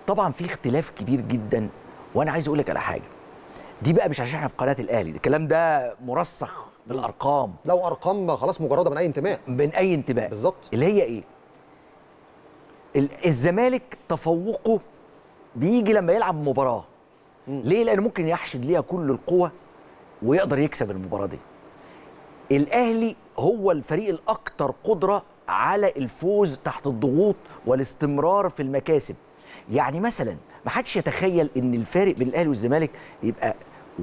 طبعا في اختلاف كبير جدا وانا عايز اقول لك على حاجه دي بقى مش عشان احنا في قناه الاهلي الكلام ده مرسخ بالارقام لو ارقام خلاص مجرده من اي انتماء من اي انتباه بالظبط اللي هي ايه ال- الزمالك تفوقه بيجي لما يلعب مباراه ليه لان ممكن يحشد ليها كل القوه ويقدر يكسب المباراه دي الاهلي هو الفريق الاكثر قدره على الفوز تحت الضغوط والاستمرار في المكاسب يعني مثلا ما حدش يتخيل ان الفارق بين الاهلي والزمالك يبقى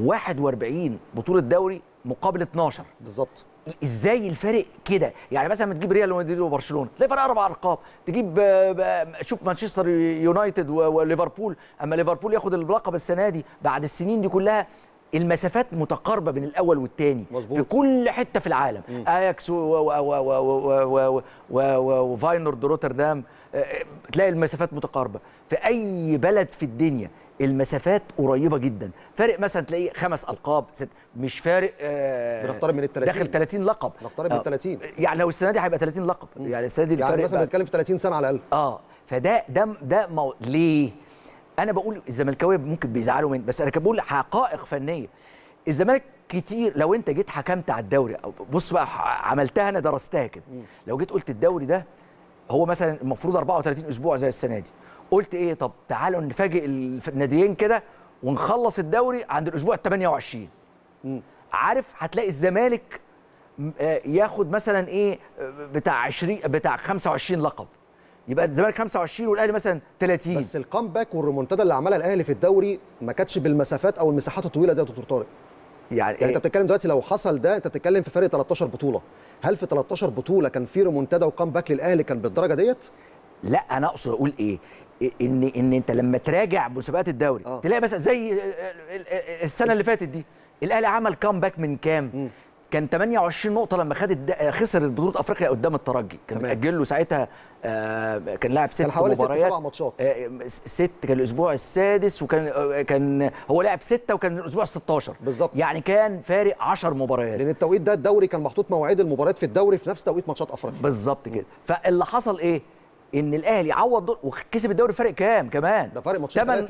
41 بطوله دوري مقابل 12 بالظبط ازاي الفارق كده يعني مثلا ما تجيب ريال مدريد وبرشلونه تلاقي فرق اربع ارقام تجيب آه، آه، شوف مانشستر يونايتد و- وليفربول اما ليفربول ياخد اللقب السنه دي بعد السنين دي كلها المسافات متقاربه بين الاول والثاني مظبوط. في كل حته في العالم اياكس و- و- و- و- و- و- و- و- وفاينورد روتردام آه، تلاقي المسافات متقاربه في اي بلد في الدنيا المسافات قريبه جدا فارق مثلا تلاقيه خمس القاب ست مش فارق آه، بنقترب من ال 30. داخل 30 لقب نقترب من آه، 30. يعني لو السنه دي هيبقى 30 لقب يعني السنه دي يعني الفرق مثلا بقى- بنتكلم في 30 سنه على الاقل اه فده ده ده مو... ليه؟ انا بقول الزملكاويه ممكن بيزعلوا مني بس انا كان بقول حقائق فنيه الزمالك كتير لو انت جيت حكمت على الدوري أو بص بقى ح- عملتها انا درستها كده لو جيت قلت الدوري ده هو مثلا المفروض 34 اسبوع زي السنه دي قلت ايه طب تعالوا نفاجئ الف- الناديين كده ونخلص الدوري عند الاسبوع ال 28 عارف هتلاقي الزمالك م- آه، ياخد مثلا ايه آه، بتاع 20 بتاع 25 لقب يبقى الزمالك 25 والاهلي مثلا 30 بس الكامباك والريمونتادا اللي عملها الاهلي في الدوري ما كانتش بالمسافات او المساحات الطويله دي يا دكتور طارق يعني, يعني انت بتتكلم دلوقتي لو حصل ده انت بتتكلم في فرق 13 بطوله هل في 13 بطوله كان في ريمونتادا وكامباك للاهلي كان بالدرجه ديت لا انا اقصد اقول ايه إيه ان ان انت لما تراجع مسابقات الدوري آه. تلاقي مثلا زي ال- ال- ال- السنه اللي فاتت دي الاهلي عمل كامباك من كام كان 28 نقطة لما خد الد... خسر بطولة افريقيا قدام الترجي، كان تمام. مأجل له ساعتها آه كان لاعب ست كان حوالي ست مباريات سبع ماتشات. آه ست كان الاسبوع السادس وكان آه كان هو لعب ستة وكان الاسبوع ال 16 بالظبط. يعني كان فارق 10 مباريات لان التوقيت ده الدوري كان محطوط مواعيد المباريات في الدوري في نفس توقيت ماتشات افريقيا بالظبط كده فاللي حصل ايه ان الاهلي عوض دول وكسب الدوري فرق كام كمان ده فرق ماتشين 8 تلاتة.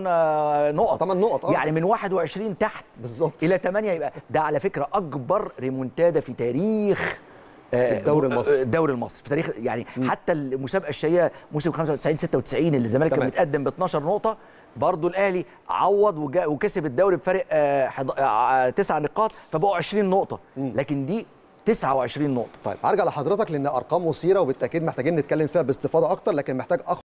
8 نقط 8 نقط اه يعني من 21 تحت بالظبط. الى 8 يبقى ده على فكره اكبر ريمونتادا في تاريخ آه، الدوري المصري. الدوري المصري في تاريخ يعني حتى المسابقه الشهيره موسم 95 96 اللي الزمالك كان تمام. متقدم ب 12 نقطه برضه الاهلي عوض وجا- وكسب الدوري بفارق آه، حض- آه، تسع نقاط فبقوا 20 نقطه لكن دي 29 نقطه طيب هرجع لحضرتك لان ارقام مثيره وبالتاكيد محتاجين نتكلم فيها باستفاضه اكتر لكن محتاج أخ